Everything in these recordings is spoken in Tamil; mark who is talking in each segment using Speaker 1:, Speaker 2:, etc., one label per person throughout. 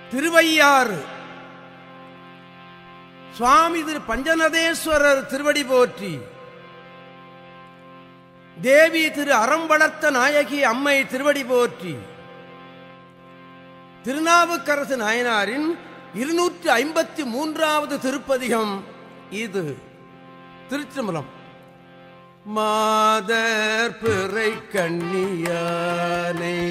Speaker 1: திருவையாறு சுவாமி திரு பஞ்சநதேஸ்வரர் திருவடி போற்றி தேவி திரு அறம் வளர்த்த நாயகி அம்மை திருவடி போற்றி திருநாவுக்கரசு நாயனாரின் இருநூற்றி ஐம்பத்தி மூன்றாவது திருப்பதிகம் இது திருச்சிமலம் மாதர் பிறை கண்ணியானே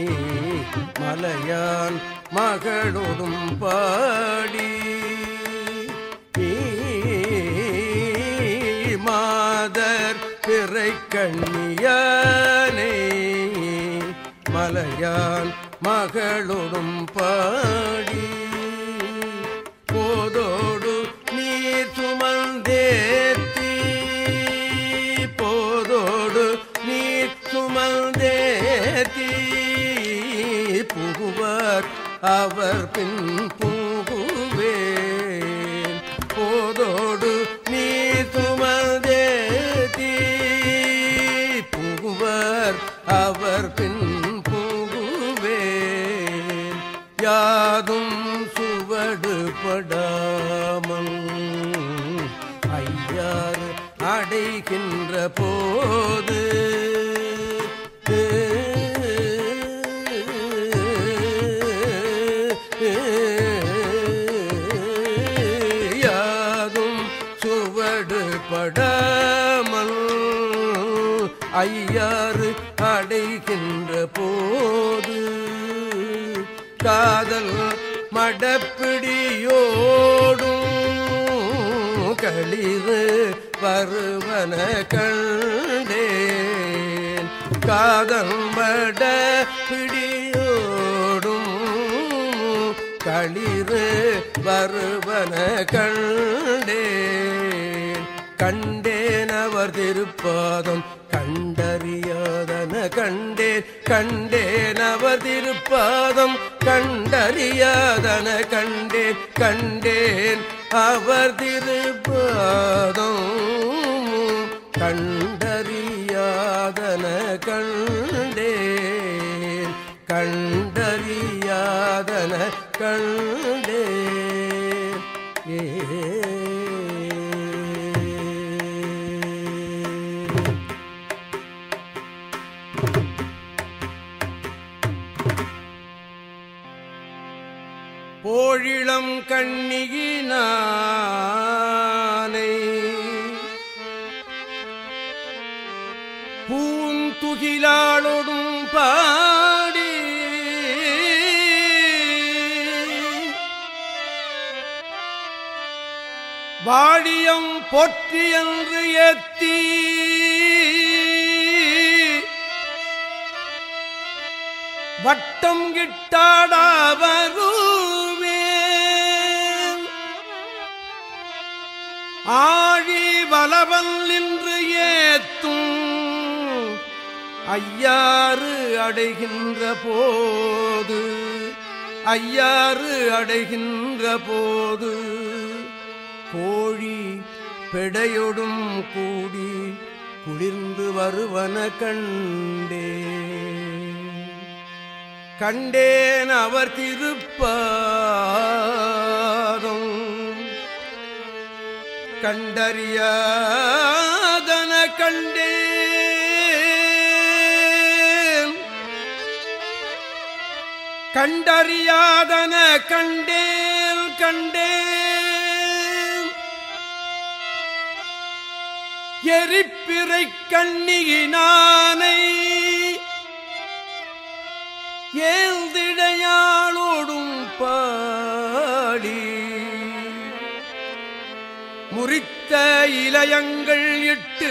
Speaker 1: மலையான் மகளோடும் பாடி மாதர் பிறை கண்ணியானே மலையான் மகளோடும் பாடி போதோடு நீர் சுமந்தேத்தி போதோடு நீர் சுமந்தேத்தி புகுவர் அவர் பின் புகுவேன் போதோடு நீர் சுமந்தேத்தி புகுவர் அவர் பின் புகுவேன் யாதும் சுவடுபடாமல் ஐயார் அடைகின்ற போது யாதும் சுவடுபடாமல் ஐயாறு அடைகின்ற போது காதல் மடப்பிடியோடும் களிறு வருவன கண்டேன் காதல் மடப்பிடியோடும் களிறு வருவன கண்டேன் கண்டேன் அவர் திருப்பாதம் கண்டறியாதன கண்டேன் கண்டேன் அவர் திருப்பாதம் கண்டறியாதன கண்டேன் கண்டேன் அவர் திருப்பாதம் கண்டறியாதன கண்டேன் கண்டறியாதன கண்டேன் ஏ போழிளம் கண்ணியினானை பூந்துகிலாளொடும் பாடி வாழியம் பொற்றி என்று ஏத்தி வட்டம் கிட்டாடா வருவேன் ஆழி வலவல் நின்று ஏத்தும் ஐயாறு அடைகின்ற போது ஐயாறு அடைகின்ற போது கோழி பெடையொடும் கூடி குளிர்ந்து வருவன கண்டே கண்டேன் அவர் திருப்பாதம் கண்டறியாதன கண்டேன் கண்டறியாதன கண்டேன் கண்டேன் எரிப்பிறை கண்ணியினானை ஏந்திடையாளோடும் பாடி முறித்த இலயங்கள் இட்டு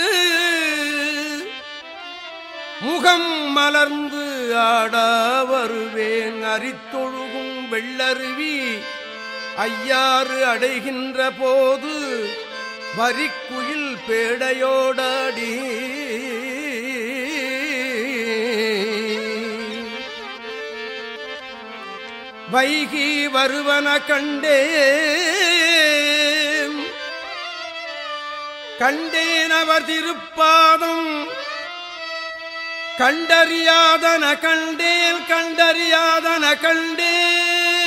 Speaker 1: முகம் மலர்ந்து ஆடா வருவேன் அரித்தொழுகும் வெள்ளருவி ஐயாறு அடைகின்ற போது வரிக்குயில் பேடையோடாடி வைகி வருவன கண்டே கண்டேன் அவர் திருப்பாதம் கண்டறியாதன கண்டேன் கண்டறியாதன கண்டேன்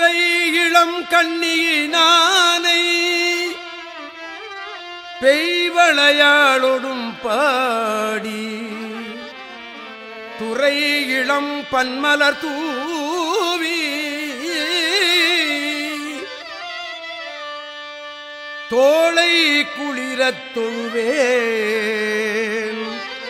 Speaker 1: துறை இளம் கண்ணியினானை பெய்வளையாளொடும் பாடி துறை இளம் பன்மலர் தூவி தோளை குளிரத் தொழுவேன்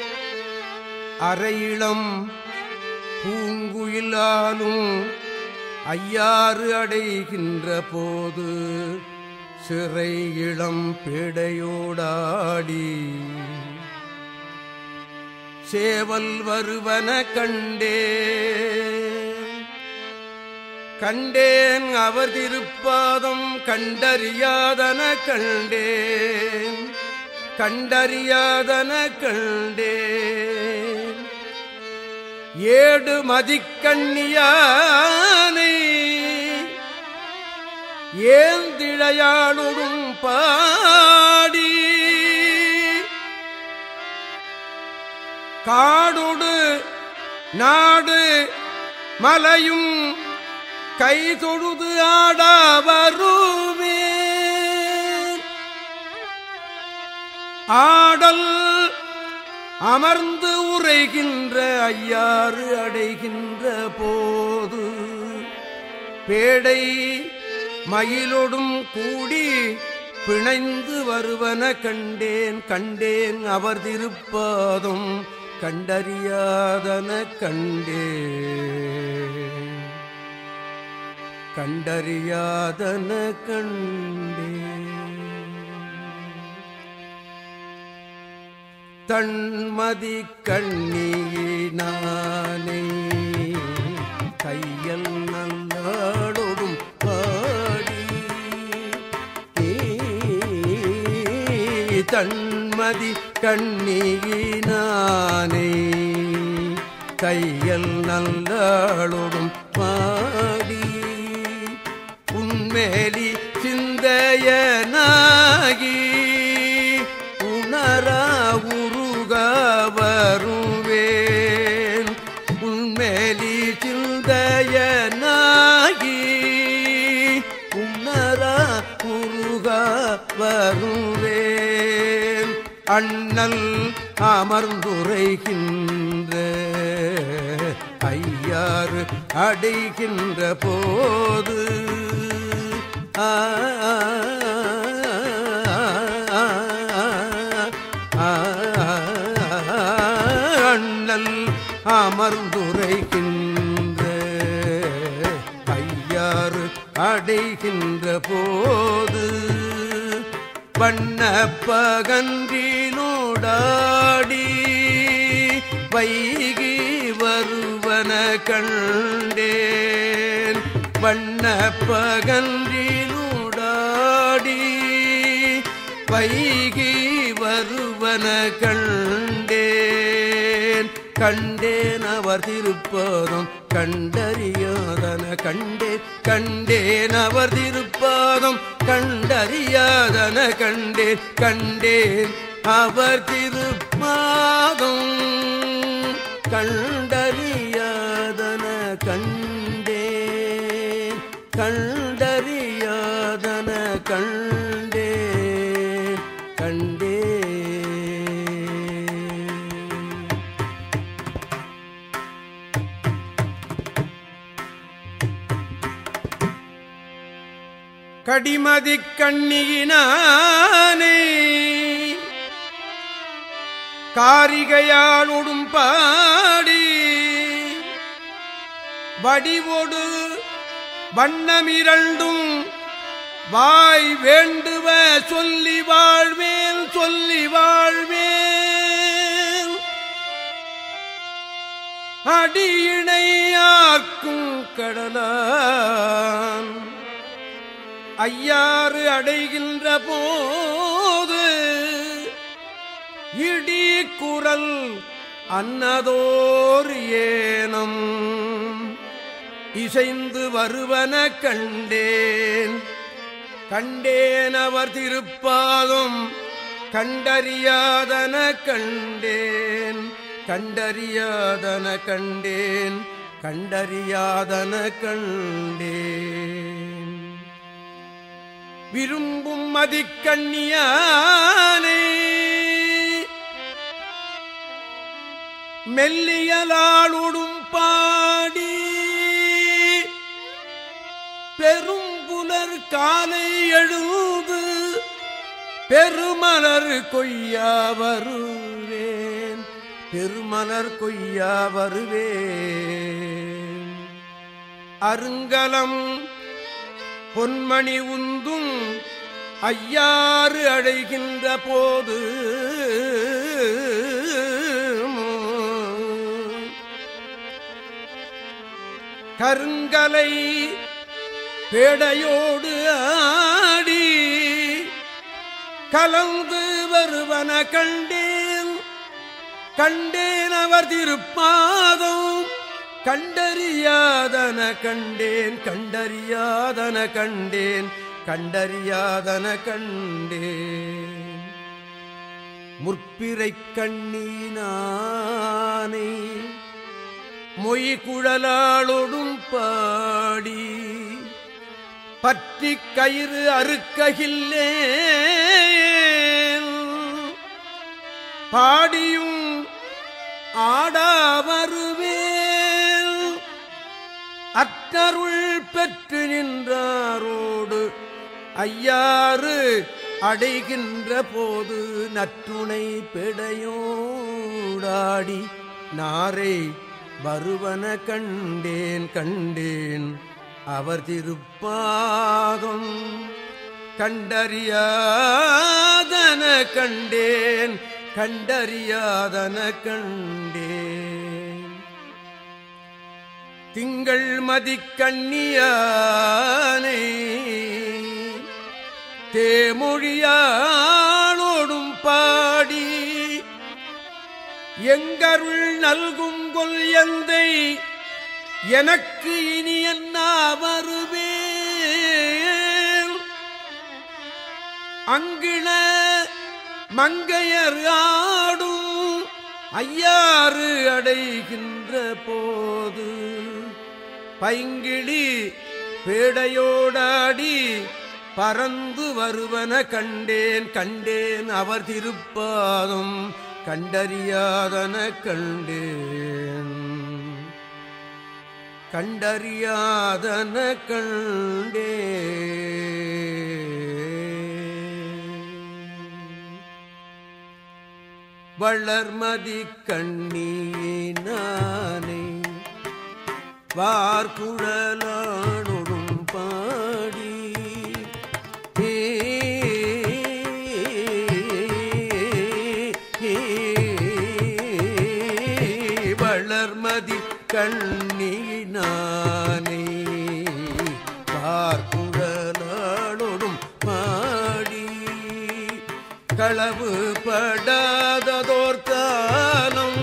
Speaker 1: அரையிளம் பூங்குயிலாலும் ஐயாறு அடைகின்ற போது சிறை இளம் பேடையோடாடி சேவல் வருவன கண்டே கண்டேன் அவர் திருப்பாதம் கண்டறியாதன கண்டேன் கண்டறியாதன கண்டேன் ஏடு மதிக்கண்ணியானை ஏந்திழையாளுடும் பாடி காடொடு நாடு மலையும் கை தொழுது ஆட வருவேன் ஆடல் அமர்ந்து உரைகின்ற ஐயாறு அடைகின்ற போது பேடை மயிலொடும் கூடி பிணைந்து வருவன கண்டேன் கண்டேன் அவர் திருப்பாதம் கண்டறியாதன கண்டேன் கண்டறியாதன கண்டேன் தன்மதி கண்ணியினானே கையல் நல்லாடொடும் பாடி தன்மதி கண்ணியினானே கையல் நல்லாடொடும் பாடி உன்மேலி சிந்தையனாகி உணரா உருக வருவேன் உன்மேலி சிந்தையனாகி உணரா உருக வருவேன் அண்ணல் அமர்ந்துரைகின்ற ஐயாறு அடைகின்ற போது ஆ அண்ணல் அமர்ந்துரைகின்ற ஐயாறு அடைகின்ற போது வண்ண பகன்றினோடாடி வைகி வருவன கண்டேன் வண்ண பகன்றினோடாடி வைகி வருவன கண்டேன் கண்டேன் அவர் திருப்பாதம் கண்டறியாதன கண்டேன் கண்டேன் அவர் திருப்பாதம் கண்டறியாதன கண்டேன் கண்டேன் அவர் திருப்பாதம் கண்டறியாதன கண்டேன் கண்டறியாதன கண்டேன் கண்டேன் கடிமதி கண்ணியினானே காரிகையாளுடும் பாடி வடிவொடு வண்ணமிரண்டும் வாய் வேண்டுவ சொல்லி வாழ்வேன் சொல்லி வாழ்வேன் அடியிணையார்க்கும் கடலான் ஐயாறு அடைகின்ற போது இடி குரல் அன்னதோர் ஏனம் இசைந்து வருவன கண்டேன் கண்டேன் அவர் திருப்பாதும் கண்டறியாதன கண்டேன் கண்டறியாதன கண்டேன் கண்டறியாதன கண்டேன் விரும்பும் மதிக்கண்ணியானே மெல்லியலாளுடும் பாடி பெரும்புலர் காலை எழுது பெருமலர் கொய்யா வருவேன் பெருமலர் கொய்யா வருவேன் அருங்கலம் பொன்மணி உந்தும் ஐயாறு அழைகின்ற போது கருங்கலை பேடையோடு ஆடி கலந்து வருவன கண்டேன் கண்டேன் அவர் திருப்பாதம் கண்டறியாதன கண்டேன் கண்டறியாதன கண்டேன் கண்டறியாதன கண்டேன் முற்பிறை கண்ணீனானே மொய் குழலாளொடும் பாடி பற்றி கயிறு அறுக்ககில்லே பாடியும் ஆடா வருவேன் அற்றருள் பெற்று நின்றாரோடு ஐயாறு அடைகின்ற போது நற்றுணை பெடையோடாடி நாரை வருவன கண்டேன் கண்டேன் அவர் திருப்பாதம் கண்டறியாதன கண்டேன் கண்டறியாதன கண்டேன் திங்கள் மதிக்கண்ணியானே தேமொழியாளோடும் பாடி எங்கருள் நல்கும் கொல் எந்தை எனக்கு இனி என்ன வருவேன் அங்கிள மங்கையர் ஆடும் ஐயாறு அடைகின்ற போது பைங்கிளி பேடையோடாடி பறந்து வருவன கண்டேன் கண்டேன் அவர் திருப்பாதம் கண்டறியாதன கண்டேன் கண்டறியாதன கண்டே வளர்மதி கண்ணீனானே வார்குழலானொடும் பாடி ஏ, ஏ, வளர்மதி கண்ணீனானே பார்க்குழலாளொடும் பாடி களவு படாததோர் காலம்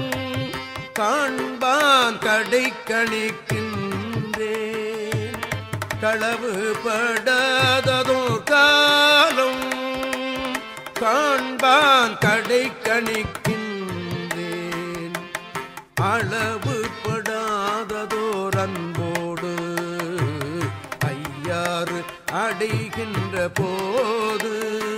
Speaker 1: காண்பான் கடை கணிக்கின்றேன் களவு படாததோர் காலம் காண்பான் கடை கணிக்கின்றேன் அளவு படாததோர் அன்போடு ஐயாறு அடைகின்ற போது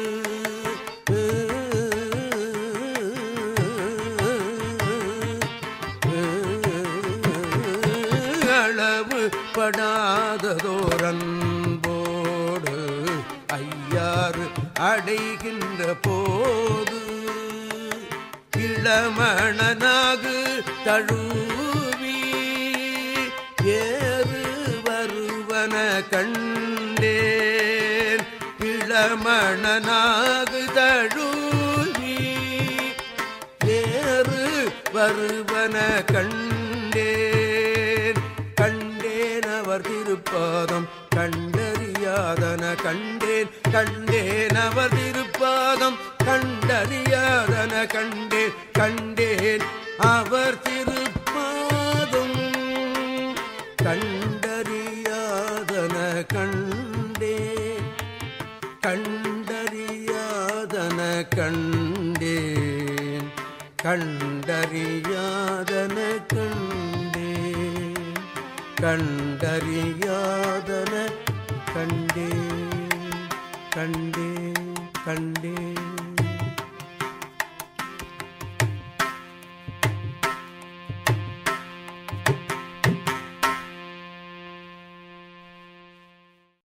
Speaker 1: அளவு படாததோர் அன்போடு ஐயாறு அடைகின்ற போது இளமணனாகு தழுவி ஏறு வருவன கண்டேன் இளமணனாகு தழுவி ஏறு வருவன கண்டேன் கண்டேன் அவர் திருப்பாதம் கண்டறியாதன கண்டேன் கண்டேன் அவர் திருப்பாதம் கண்டறியாதன கண்டேன் கண்டேன் அவர் திருப்பாதம் கண்டறியாதன கண்டேன் கண்டறியாதன கண்டேன் கண்டறியாதன கண்டேன் கண்டறியாதன கண்டே கண்டே கண்டே